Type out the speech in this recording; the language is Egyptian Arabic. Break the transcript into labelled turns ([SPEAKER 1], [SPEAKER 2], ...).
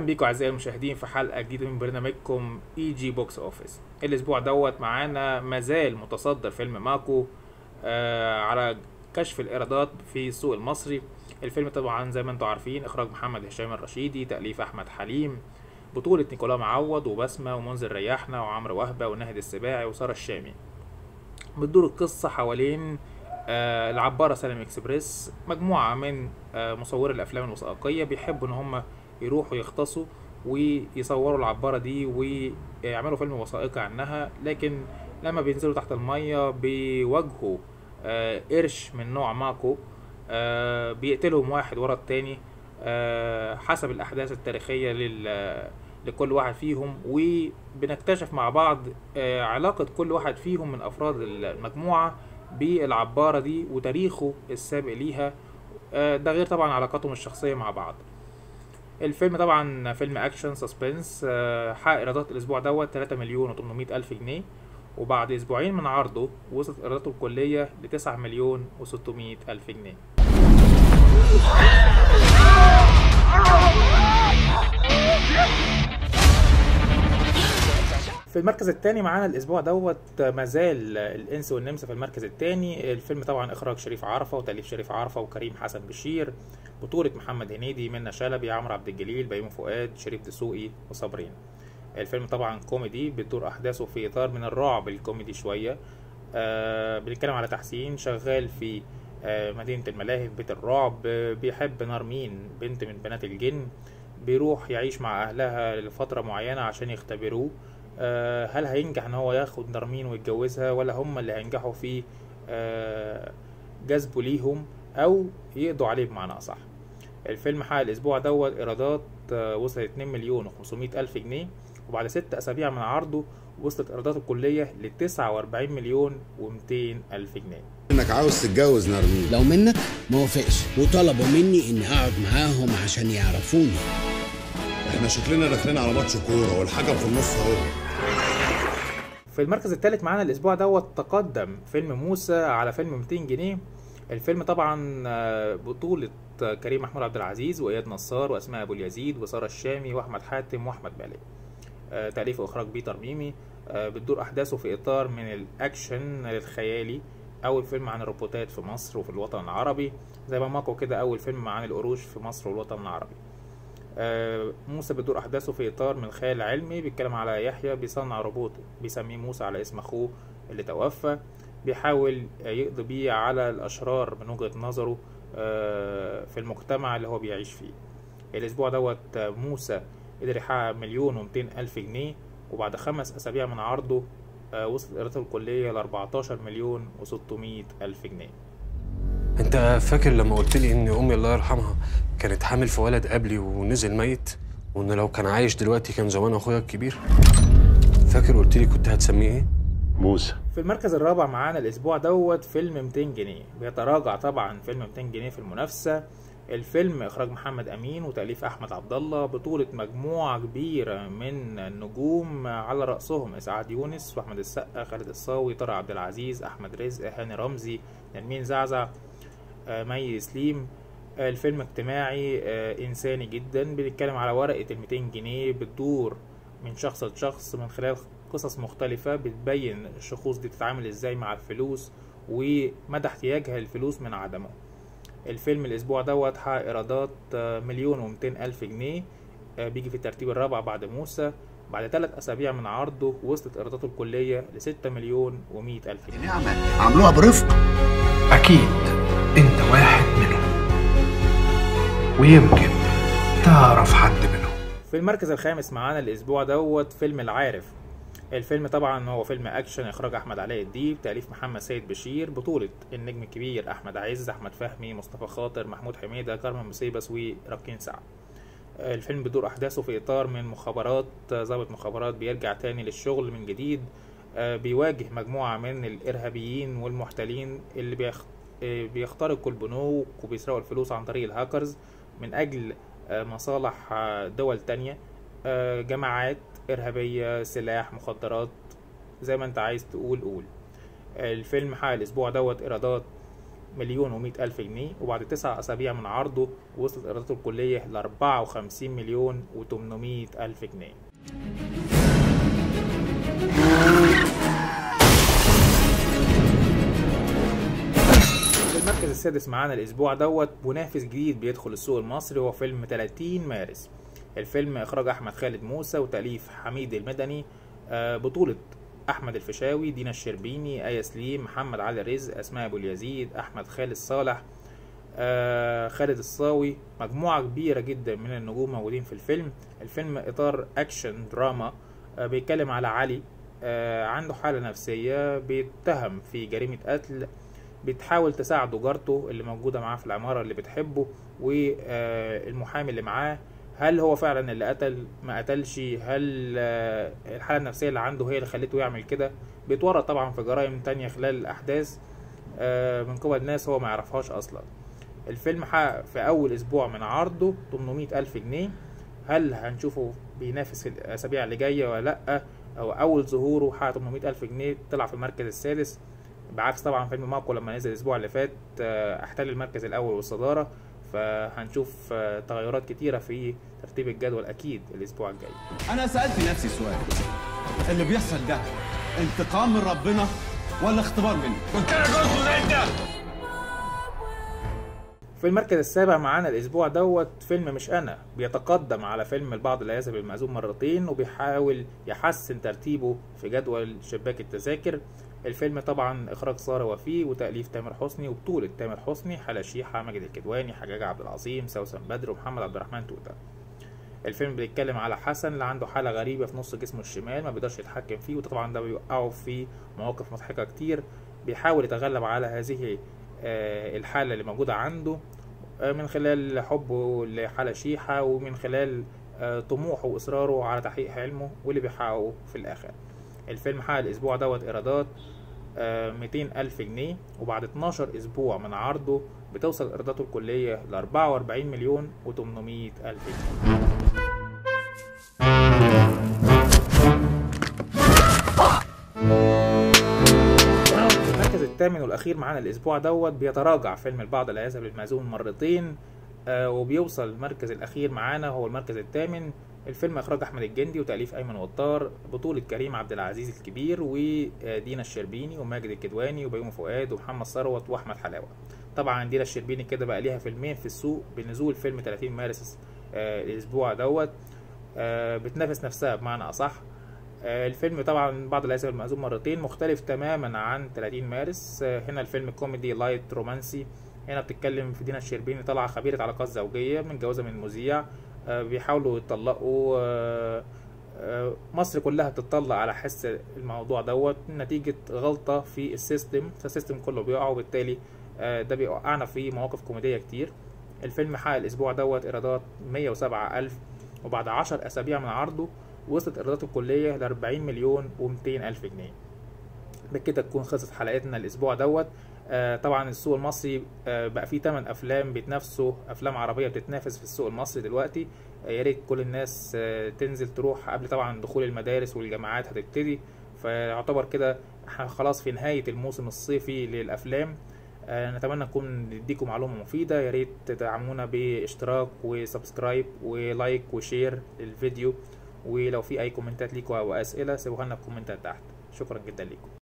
[SPEAKER 1] اهلا بيكم اعزائي المشاهدين في حلقه جديده من برنامجكم اي جي بوكس اوفيس الاسبوع دوت معانا مازال متصدر فيلم ماكو آه على كشف الايرادات في السوق المصري الفيلم طبعا زي ما انتم عارفين اخراج محمد هشام الرشيدي تاليف احمد حليم بطولة نيكولا معوض وبسمة ومنذر رياحنا وعمرو وهبة وناهد السباعي وسارة الشامي بتدور القصة حوالين آه العبارة سلام اكسبريس مجموعة من آه مصوري الأفلام الوثائقية بيحبوا إن هم يروحوا يغطسوا ويصوروا العبارة دي ويعملوا فيلم وثائقي عنها لكن لما بينزلوا تحت المية بيواجهوا آه قرش من نوع ماكو آه بيقتلهم واحد ورا التاني آه حسب الأحداث التاريخية لل لكل واحد فيهم وبنكتشف مع بعض آه علاقة كل واحد فيهم من أفراد المجموعة بالعبارة دي وتاريخه السابق ليها آه ده غير طبعا علاقاتهم الشخصية مع بعض الفيلم طبعا فيلم اكشن سسبنس آه حقق ايرادات الاسبوع دوت 3 مليون و800 الف جنيه وبعد اسبوعين من عرضه وصلت ايراداته الكليه ل 9 مليون و600 الف جنيه في المركز الثاني معانا الاسبوع دوت مازال الانس والنمسا في المركز الثاني الفيلم طبعا اخراج شريف عرفه وتاليف شريف عرفه وكريم حسن بشير بطولة محمد هنيدي منى شلبي عمرو عبد الجليل بيومي فؤاد شريف دسوقي وصابرين الفيلم طبعا كوميدي بتدور احداثه في اطار من الرعب الكوميدي شويه آه بنتكلم على تحسين شغال في آه مدينة الملاهي في بيت الرعب آه بيحب نارمين بنت من بنات الجن بيروح يعيش مع اهلها لفترة معينة عشان يختبروه آه هل هينجح ان هو ياخد نارمين ويتجوزها ولا هم اللي هينجحوا في آه جذبه ليهم او يقضوا عليه بمعنى اصح الفيلم حقق الاسبوع دوت ايرادات آه وصلت 2 مليون و500 الف جنيه وبعد ست اسابيع من عرضه وصلت ايراداته الكليه ل 49 مليون و200 الف جنيه
[SPEAKER 2] انك عاوز تتجوز نرمين
[SPEAKER 3] لو منك ما وافقش وطلبوا مني اني اقعد معاهم عشان يعرفوني
[SPEAKER 2] احنا شكلنا داخلين على ماتش كوره والحكم في النص اهو
[SPEAKER 1] في المركز الثالث معانا الاسبوع دوت تقدم فيلم موسى على فيلم 200 جنيه الفيلم طبعا بطولة كريم محمود عبد العزيز وإياد نصار وأسماء أبو اليزيد وسارة الشامي وأحمد حاتم وأحمد بالي تأليف وإخراج بيتر ميمي بتدور أحداثه في إطار من الأكشن الخيالي أول فيلم عن الروبوتات في مصر وفي الوطن العربي زي ما ماكو كده أول فيلم عن القروش في مصر والوطن العربي موسى بتدور أحداثه في إطار من الخيال العلمي بيتكلم على يحيى بيصنع روبوت بيسميه موسى على اسم أخوه اللي توفى بيحاول يقضي بيه على الأشرار من وجهة نظره في المجتمع اللي هو بيعيش فيه الأسبوع دوت موسى قدر يحقق مليون ومتين ألف جنيه وبعد خمس أسابيع من عرضه وصلت إيراداته الكلية ل 14 مليون و600 ألف جنيه
[SPEAKER 4] انت فاكر لما قلت لي ان امي الله يرحمها كانت حامل في ولد قبلي ونزل ميت وان لو كان عايش دلوقتي كان زمان اخويا الكبير فاكر قلت لي كنت هتسميه ايه
[SPEAKER 2] موسى
[SPEAKER 1] في المركز الرابع معانا الاسبوع دوت فيلم 200 جنيه بيتراجع طبعا فيلم 200 جنيه في المنافسه الفيلم اخراج محمد امين وتاليف احمد عبد الله بطوله مجموعه كبيره من النجوم على راسهم اسعاد يونس واحمد السقا خالد الصاوي طارق عبد العزيز احمد رزق هاني رمزي نرمين زعزع مي سليم الفيلم اجتماعي انساني جدا بنتكلم على ورقه ال 200 جنيه بتدور من شخص لشخص من خلال قصص مختلفة بتبين الشخوص دي تتعامل ازاي مع الفلوس ومدى احتياجها للفلوس من عدمه الفيلم الاسبوع دوت حقق ايرادات مليون ومتين الف جنيه بيجي في الترتيب الرابع بعد موسى بعد ثلاث اسابيع من عرضه وصلت ايراداته الكليه ل 6 مليون و100 الف جنيه
[SPEAKER 3] نعمة عملوها برفق
[SPEAKER 5] أكيد أنت واحد منهم ويمكن تعرف حد منهم
[SPEAKER 1] في المركز الخامس معانا الاسبوع دوت فيلم العارف الفيلم طبعا هو فيلم اكشن اخراج احمد علاء الديب تاليف محمد سيد بشير بطولة النجم الكبير احمد عز احمد فهمي مصطفى خاطر محمود حميدة كارmen مسيبس وركين سعد الفيلم بيدور احداثه في اطار من مخابرات ضابط مخابرات بيرجع تاني للشغل من جديد بيواجه مجموعة من الارهابيين والمحتلين اللي بيخ... بيخترقوا البنوك وبيسرقوا الفلوس عن طريق الهاكرز من اجل مصالح دول تانية جماعات إرهابية سلاح مخدرات زي ما انت عايز تقول قول الفيلم حقق الأسبوع دوت إيرادات مليون ومئة ألف جنيه وبعد تسع أسابيع من عرضه وصلت إيراداته الكلية لأربعة وخمسين مليون وتمنمية ألف جنيه في المركز السادس معانا الأسبوع دوت منافس جديد بيدخل السوق المصري هو فيلم 30 مارس الفيلم إخراج أحمد خالد موسى وتأليف حميد المدني آه، بطولة أحمد الفيشاوي دينا الشربيني آية سليم محمد علي رزق أسماء أبو اليزيد أحمد خالد صالح آه، خالد الصاوي مجموعة كبيرة جدا من النجوم موجودين في الفيلم الفيلم إطار أكشن دراما آه، بيتكلم على علي آه، عنده حالة نفسية بيتهم في جريمة قتل بتحاول تساعده جارته اللي موجودة معاه في العمارة اللي بتحبه والمحامي اللي معاه هل هو فعلا اللي قتل ما قتلش هل آه، الحالة النفسية اللي عنده هي اللي خلته يعمل كده بيتورط طبعا في جرائم تانية خلال الأحداث آه، من قبل ناس هو ما يعرفهاش أصلا الفيلم حقق في أول أسبوع من عرضه 800 ألف جنيه هل هنشوفه بينافس في الأسابيع اللي جاية ولا لأ أو أول ظهوره حقق 800 ألف جنيه طلع في المركز السادس بعكس طبعا فيلم ماكو لما نزل الأسبوع اللي فات آه، احتل المركز الأول والصدارة فهنشوف آه، تغيرات كتيرة في ترتيب الجدول أكيد الأسبوع الجاي
[SPEAKER 6] انا سالت نفسي سؤال اللي بيحصل ده انتقام من ربنا ولا اختبار منه
[SPEAKER 1] في المركز السابع معانا الاسبوع دوت فيلم مش انا بيتقدم على فيلم البعض لا يذهب المأذون مرتين وبيحاول يحسن ترتيبه في جدول شباك التذاكر الفيلم طبعا اخراج ساره وفيه وتاليف تامر حسني وبطوله تامر حسني حلا شيحه ماجد الكدواني حجاج عبد العظيم سوسن بدر ومحمد عبد الرحمن توته الفيلم بيتكلم على حسن اللي عنده حالة غريبة في نص جسمه الشمال ما بيقدرش يتحكم فيه وطبعا ده بيوقعه في مواقف مضحكة كتير بيحاول يتغلب على هذه آه، الحالة اللي موجودة عنده آه، من خلال حبه لحالة شيحة ومن خلال آه، طموحه وإصراره على تحقيق حلمه واللي بيحققه في الآخر الفيلم حقق الأسبوع دوت إيرادات 200 ألف جنيه وبعد 12 أسبوع من عرضه بتوصل إيراداته الكلية ل 44 مليون و800 ألف جنيه المركز الثامن والاخير معانا الاسبوع دوت بيتراجع فيلم البعض لا يذهب للمأذون مرتين آه وبيوصل المركز الاخير معانا هو المركز الثامن الفيلم اخراج احمد الجندي وتاليف ايمن وطار بطولة كريم عبد العزيز الكبير ودينا الشربيني وماجد الكدواني وبيومي فؤاد ومحمد ثروت واحمد حلاوه طبعا دينا الشربيني كده بقى ليها فيلمين في السوق بنزول فيلم 30 مارس آه الاسبوع دوت آه بتنافس نفسها بمعنى اصح آه، الفيلم طبعا بعض الاسف المأذون مرتين مختلف تماما عن 30 مارس آه، هنا الفيلم كوميدي لايت رومانسي هنا بتتكلم في دينا الشربيني طالعة خبيرة علاقات زوجية من جوازة من مذيع آه، بيحاولوا يتطلقوا آه، آه، مصر كلها بتطلع على حس الموضوع دوت نتيجة غلطة في السيستم فالسيستم كله بيقع وبالتالي آه، ده بيوقعنا في مواقف كوميدية كتير الفيلم حقق الأسبوع دوت إيرادات 107 ألف وبعد 10 أسابيع من عرضه وصلت إيراداته الكلية ل 40 مليون و200 ألف جنيه بكده تكون خلصت حلقتنا الأسبوع دوت آه طبعا السوق المصري آه بقى فيه 8 أفلام بيتنافسوا أفلام عربية بتتنافس في السوق المصري دلوقتي آه يا ريت كل الناس آه تنزل تروح قبل طبعا دخول المدارس والجامعات هتبتدي فيعتبر كده احنا خلاص في نهاية الموسم الصيفي للأفلام آه، نتمنى نكون نديكم معلومة مفيدة يا ريت تدعمونا باشتراك وسبسكرايب ولايك وشير للفيديو ولو في اي كومنتات ليكوا او اسئلة سيبوها لنا في الكومنتات تحت شكرا جدا ليكم